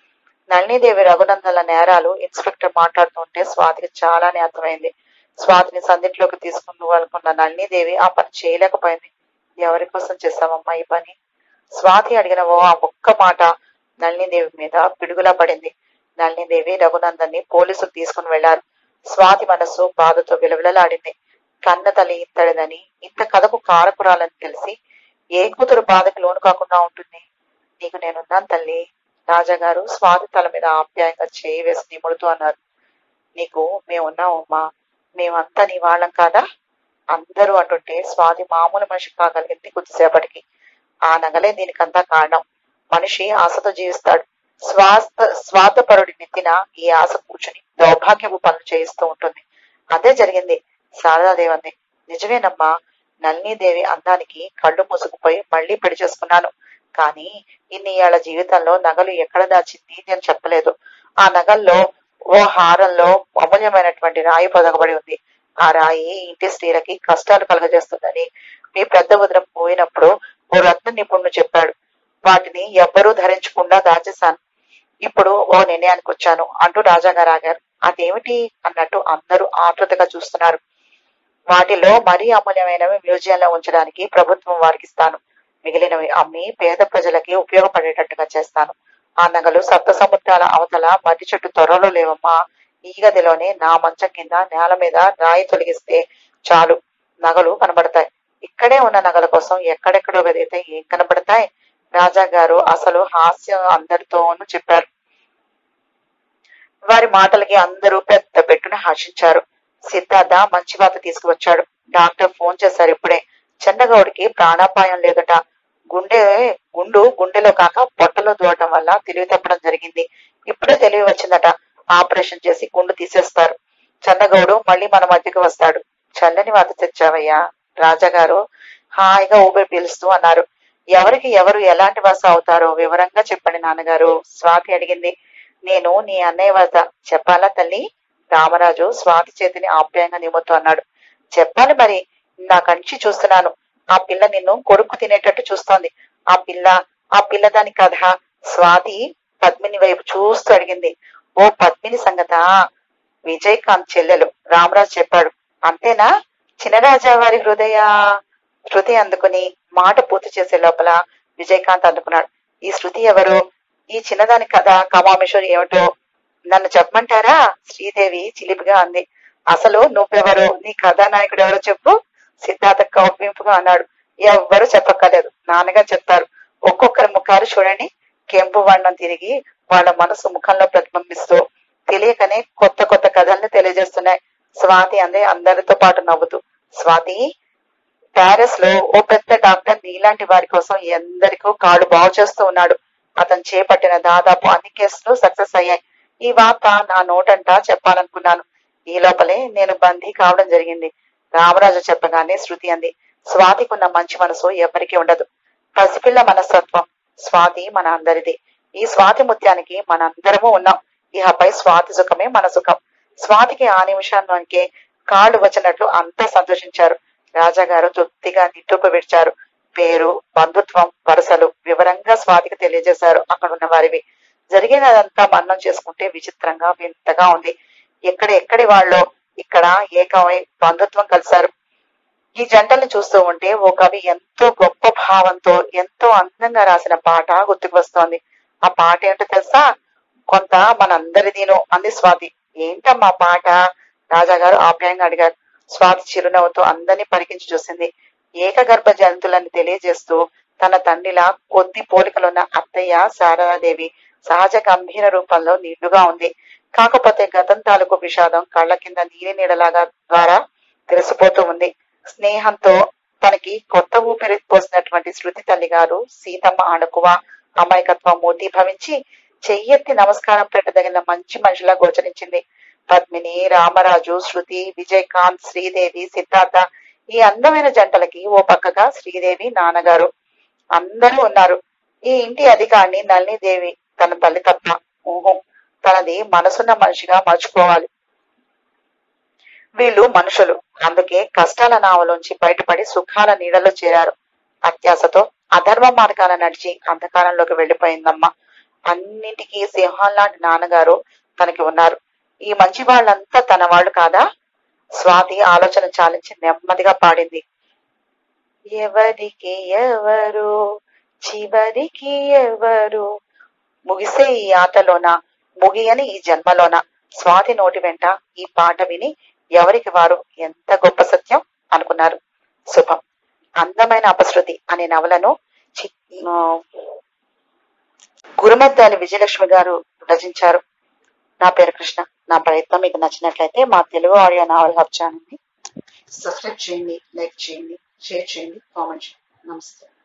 నళినీదేవి రఘునందన్ల నేరాలు ఇన్స్పెక్టర్ మాట్లాడుతుంటే స్వాతికి చాలానే అర్థమైంది స్వాతిని సందిట్లోకి తీసుకుని అనుకున్న నళినీదేవి ఆ పని చేయలేకపోయింది ఎవరి కోసం చేస్తామమ్మా ఈ పని స్వాతి అడిగిన ఓ ఆ ఒక్క మాట నళినీదేవి మీద పిడుగులా పడింది నళినీదేవి రఘునందన్ని పోలీసులు తీసుకుని వెళ్లారు స్వాతి మనసు బాధతో విలవిలలాడింది కన్న తల్లి ఇంతటిదని ఇంత కథకు కారకురాలని తెలిసి ఏ కూతురు బాధకి లోను కాకుండా ఉంటుంది నీకు నేనున్నాను తల్లి రాజాగారు స్వాతి తల మీద ఆప్యాయంగా చేయి వేసి నిముడుతూ అన్నారు నీకు మేమున్నామమ్మా మేమంతా నీ వాళ్ళం కాదా అందరూ అంటుంటే స్వాతి మామూలు మనిషి కాగలిగింది కొద్దిసేపటికి ఆ నగలే దీనికంతా కారణం మనిషి ఆశతో జీవిస్తాడు స్వార్థ స్వార్థపరుడి నెత్తిన ఈ ఆశ కూర్చుని దౌర్భాగ్యపు పనులు చేయిస్తూ ఉంటుంది అదే జరిగింది శారదాదేవి అంది నిజమేనమ్మా నళినీదేవి అందానికి కళ్ళు మూసుకుపోయి మళ్ళీ పెళ్లి చేసుకున్నాను కానీ ఇన్ని ఏళ్ల జీవితంలో నగలు ఎక్కడ దాచింది నేను చెప్పలేదు ఆ నగల్లో ఓ హారంలో అమూల్యమైనటువంటి రాయి పొదగబడి ఉంది ఆ రాయి ఇంటి స్త్రీలకి కష్టాలు కలగజేస్తుందని మీ పెద్ద వదిన పోయినప్పుడు ఓ రత్న నిపుణుడు చెప్పాడు వాటిని ఎవ్వరూ ధరించకుండా దాచేశాను ఇప్పుడు ఓ నిర్ణయానికి వచ్చాను అంటూ రాజాగారు ఆగారు అదేమిటి అన్నట్టు అందరూ ఆతృతగా చూస్తున్నారు వాటిలో మరీ అమూల్యమైనవి మ్యూజియంలో ఉంచడానికి ప్రభుత్వం వారికి ఇస్తాను మిగిలినవి అమ్మి పేద ప్రజలకి ఉపయోగపడేటట్టుగా చేస్తాను ఆ నగలు సప్త సముద్రాల అవతల మర్రి చెట్టు త్వరలో లేవమ్మా ఈ గదిలోనే నా మంచం కింద నేల మీద రాయి తొలగిస్తే చాలు నగలు కనబడతాయి ఇక్కడే ఉన్న నగల కోసం ఎక్కడెక్కడో వెదిగితే ఏం కనబడతాయి రాజా గారు అసలు హాస్యం అందరితోనూ చెప్పారు వారి మాటలకి అందరూ పెద్ద పెట్టున హర్షించారు సిద్ధార్థ మంచి వాత తీసుకువచ్చాడు డాక్టర్ ఫోన్ చేశారు ఇప్పుడే చెన్నగౌడికి ప్రాణాపాయం లేదట గుండె గుండు గుండెలో కాక పొట్టలో దూరటం వల్ల తెలివి తప్పడం జరిగింది ఇప్పుడే తెలివి వచ్చిందట ఆపరేషన్ చేసి గుండు తీసేస్తారు చందగౌడు మళ్ళీ మన మధ్యకి వస్తాడు చల్లని వాత తెచ్చావయ్యా రాజాగారు హాయిగా ఊపిరి పీలుస్తూ అన్నారు ఎవరికి ఎవరు ఎలాంటి వాస అవుతారో వివరంగా చెప్పండి నాన్నగారు స్వాతి అడిగింది నేను నీ అన్నయ్య వద్ద చెప్పాలా తల్లి రామరాజు స్వాతి చేతిని ఆప్యాయంగా నిమ్ముతూ అన్నాడు చెప్పాలి మరి నా కంచి చూస్తున్నాను ఆ పిల్ల నిన్ను కొడుకు తినేటట్టు చూస్తోంది ఆ పిల్ల ఆ పిల్ల దాని కథ స్వాతి పద్మిని వైపు చూస్తూ అడిగింది ఓ పద్మిని సంగత విజయకాంత్ చెల్లెలు రామరాజు చెప్పాడు అంతేనా చినరాజా వారి హృదయ శృతి అందుకుని మాట పూర్తి చేసే లోపల విజయకాంత్ అందుకున్నాడు ఈ శృతి ఎవరు ఈ చిన్నదాని కథ కమామేశ్వరి ఏమిటో నన్ను చెప్పమంటారా శ్రీదేవి చిలిపిగా అంది అసలు నువ్వెవరు నీ కథానాయకుడు ఎవరో చెప్పు సిద్ధార్థ కౌపింపుగా అన్నాడు ఎవ్వరు చెప్పక్కర్లేదు నాన్నగారు చెప్తారు ఒక్కొక్కరి ముఖాలు చూడండి కెంపు వర్ణం తిరిగి వాళ్ళ మనసు ముఖంలో ప్రతిబింబిస్తూ తెలియకనే కొత్త కొత్త కథల్ని తెలియజేస్తున్నాయి స్వాతి అందే అందరితో పాటు నవ్వుతూ స్వాతి ప్యారిస్ లో ఓ పెద్ద డాక్టర్ నీలాంటి వారి కోసం ఎందరికో కాళ్ళు బాగు చేస్తూ ఉన్నాడు అతను చేపట్టిన దాదాపు అన్ని కేసులు సక్సెస్ అయ్యాయి ఈ వార్త నా నోటంటా చెప్పాలనుకున్నాను ఈ లోపలే నేను బందీ కావడం జరిగింది రామరాజు చెప్పగానే శృతి అంది స్వాతికి ఉన్న మంచి మనసు ఎవరికీ ఉండదు పసిపిల్ల మనస్తత్వం స్వాతి మన అందరిది ఈ స్వాతి ముత్యానికి మనందరము ఉన్నాం ఇహపై స్వాతి సుఖమే మన సుఖం స్వాతికి ఆ నిమిషానికి కాళ్ళు వచ్చినట్లు అంతా సంతోషించారు రాజాగారు తృప్తిగా నిట్టూపు విడిచారు పేరు బంధుత్వం వరుసలు వివరంగా స్వాతికి తెలియజేశారు అక్కడ ఉన్న వారివి జరిగినదంతా మన్నం చేసుకుంటే విచిత్రంగా వింతగా ఉంది ఎక్కడ ఎక్కడి వాళ్ళు ఇక్కడ ఏకమై బంధుత్వం కలిశారు ఈ జంటల్ని చూస్తూ ఉంటే ఓ కవి ఎంతో గొప్ప భావంతో ఎంతో అందంగా రాసిన పాట గుర్తుకు వస్తోంది ఆ పాట ఏంటో తెలుసా కొంత మనందరిదీను అంది స్వాతి ఏంటమ్మా పాట రాజాగారు ఆప్యాయంగా అడిగారు స్వాతి చిరునవ్వుతో అందరినీ పరికించి చూసింది ఏకగర్భ జంతువులని తెలియజేస్తూ తన తండ్రిలా కొద్ది పోలికలున్న అత్తయ్య శారదాదేవి సహజ గంభీర రూపంలో నిండుగా ఉంది కాకపోతే గతం తాలూకు విషాదం కళ్ళ కింద నీలి నీడలాగా ద్వారా తెలిసిపోతూ ఉంది స్నేహంతో తనకి కొత్త ఊపిరి పోసినటువంటి శృతి తల్లి గారు సీతమ్మ అణుకువ అమాయకత్వం మూర్తిభవించి చెయ్యెత్తి నమస్కారం పెట్టదగిన మంచి మనిషిలా గోచరించింది పద్మిని రామరాజు శృతి విజయకాంత్ శ్రీదేవి సిద్ధార్థ ఈ అందమైన జంటలకి ఓ పక్కగా శ్రీదేవి నాన్నగారు అందరూ ఉన్నారు ఈ ఇంటి అధికారిని నళినీదేవి తన తల్లి తప్ప ఊహం తనది మనసున్న మనిషిగా మర్చుకోవాలి వీళ్ళు మనుషులు అందుకే కష్టాల నావలోంచి బయటపడి సుఖాల నీడలో చేరారు అత్యాశతో అధర్మ మార్గాన నడిచి అంధకారంలోకి వెళ్లిపోయిందమ్మ అన్నింటికీ సింహం లాంటి నాన్నగారు తనకి ఉన్నారు ఈ మంచి వాళ్ళంతా తన వాళ్ళు కాదా స్వాతి ఆలోచన చాలించి నెమ్మదిగా పాడింది ఎవరికి ఎవరు చివరికి ఎవరు ముగిసే ఈ ఆటలోన ముగియని ఈ జన్మలోన స్వాతి నోటి వెంట ఈ పాట విని ఎవరికి వారు ఎంత గొప్ప సత్యం అనుకున్నారు శుభం అందమైన అపశృతి అనే నవలను చి- ఆ, గురుమెద్దాలి విజయలక్ష్మి గారు రచించారు నా పేరు కృష్ణ నా ప్రయత్నం మీకు నచ్చినట్లయితే మా తెలుగు ఆడియో నావల్ హబ్ ఛానల్ని సబ్స్క్రైబ్ చేయండి లైక్ చేయండి షేర్ చేయండి కామెంట్ చేయండి నమస్తే